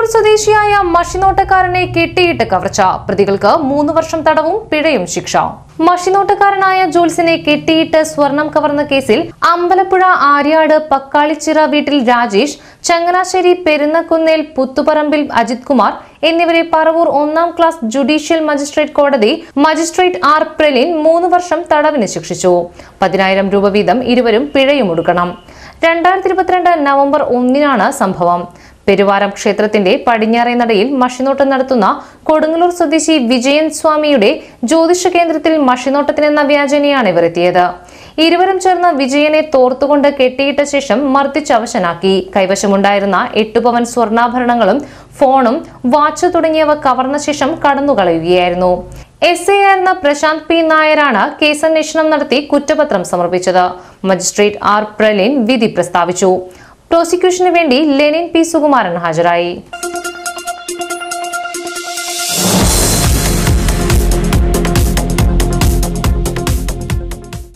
സ്വദേശിയായ മഷിനോട്ടക്കാരനെ കെട്ടിയിട്ട് കവർച്ച പ്രതികൾക്ക് മൂന്ന് വർഷം തടവും പിഴയും ശിക്ഷ മഷിനോട്ടക്കാരനായ ജോൽസിനെ കെട്ടിയിട്ട് സ്വർണം കവർന്ന കേസിൽ അമ്പലപ്പുഴ ആര്യാട് പക്കാളിച്ചിറ വീട്ടിൽ രാജേഷ് ചങ്ങനാശ്ശേരി പെരുന്നക്കുന്നേൽ പുത്തുപറമ്പിൽ അജിത് കുമാർ എന്നിവരെ പറവൂർ ഒന്നാം ക്ലാസ് ജുഡീഷ്യൽ മജിസ്ട്രേറ്റ് കോടതി മജിസ്ട്രേറ്റ് ആർ പ്രലിൻ മൂന്ന് വർഷം തടവിന് ശിക്ഷിച്ചു പതിനായിരം രൂപ വീതം ഇരുവരും പിഴയും ഒടുക്കണം രണ്ടായിരത്തി ഇരുപത്തിരണ്ട് നവംബർ ഒന്നിനാണ് സംഭവം പെരുവാരം ക്ഷേത്രത്തിന്റെ പടിഞ്ഞാറേ നടയിൽ മഷിനോട്ടം നടത്തുന്ന കൊടുങ്ങല്ലൂർ സ്വദേശി വിജയൻ സ്വാമിയുടെ ജ്യോതിഷ കേന്ദ്രത്തിൽ മഷിനോട്ടത്തിനെന്ന വ്യാജനയാണ് ഇവർ എത്തിയത് ഇരുവരും ചേർന്ന് വിജയനെ തോർത്തുകൊണ്ട് കെട്ടിയിട്ട ശേഷം മർദ്ദിച്ചവശനാക്കി കൈവശമുണ്ടായിരുന്ന എട്ടു പവൻ സ്വർണ്ണാഭരണങ്ങളും ഫോണും വാച്ച് തുടങ്ങിയവ കവർന്ന ശേഷം കടന്നുകളയുകയായിരുന്നു എസ് ഐ ആയിരുന്ന പ്രശാന്ത് പി നായരാണ് കേസന്വേഷണം നടത്തി കുറ്റപത്രം സമർപ്പിച്ചത് മജിസ്ട്രേറ്റ് ആർ പ്രലിൻ വിധി പ്രസ്താവിച്ചു പ്രോസിക്യൂഷന് വേണ്ടി ലെനിൻ പി സുകുമാരൻ ഹാജരായി